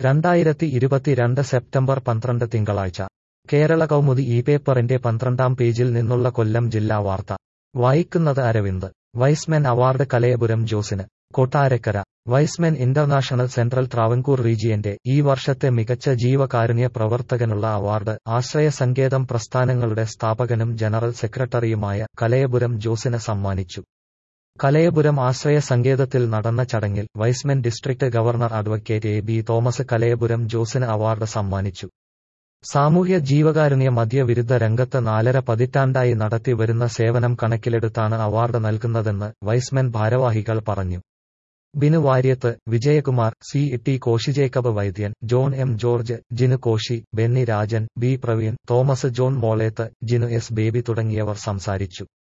രണ്ടായിരത്തി ഇരുപത്തിരണ്ട് സെപ്റ്റംബർ പന്ത്രണ്ട് തിങ്കളാഴ്ച കേരള കൗമുദി ഈ പേപ്പറിന്റെ പന്ത്രണ്ടാം പേജിൽ നിന്നുള്ള കൊല്ലം ജില്ലാ വാർത്ത വായിക്കുന്നത് അരവിന്ദ് വൈസ്മെൻ അവാർഡ് കലയപുരം ജോസിന് Kottarakkara Y's Men international central Travancore റീജിയന്റെ ഈ വർഷത്തെ മികച്ച ജീവകാരുണ്യ പ്രവർത്തകനുള്ള അവാർഡ് ആശ്രയ സങ്കേതം പ്രസ്ഥാനങ്ങളുടെ സ്ഥാപകനും ജനറൽ സെക്രട്ടറിയുമായ കലയപുരം ജോസിന് സമ്മാനിച്ചു കലയപുരം ആശ്രയ സങ്കേതത്തിൽ നടന്ന ചടങ്ങിൽ Y's Men district governor advocate A B Thomas Kalayapuram ജോസിന് അവാർഡ് സമ്മാനിച്ചു സാമൂഹ്യ ജീവകാരുണ്യ മദ്യവിരുദ്ധ രംഗത്ത് നാലര പതിറ്റാണ്ടായി നടത്തി വരുന്ന സേവനം കണക്കിലെടുത്താണ് അവാർഡ് നൽകുന്നതെന്ന് വൈസ്മെൻ ഭാരവാഹികൾ പറഞ്ഞു Binu Varyath Vijayakumar C T Koshy Jacob Vaidyan John M George Jinu Koshy Benny Rajan B Praveen Thomas John Moleth Jinu S Baby തുടങ്ങിയവർ സംസാരിച്ചു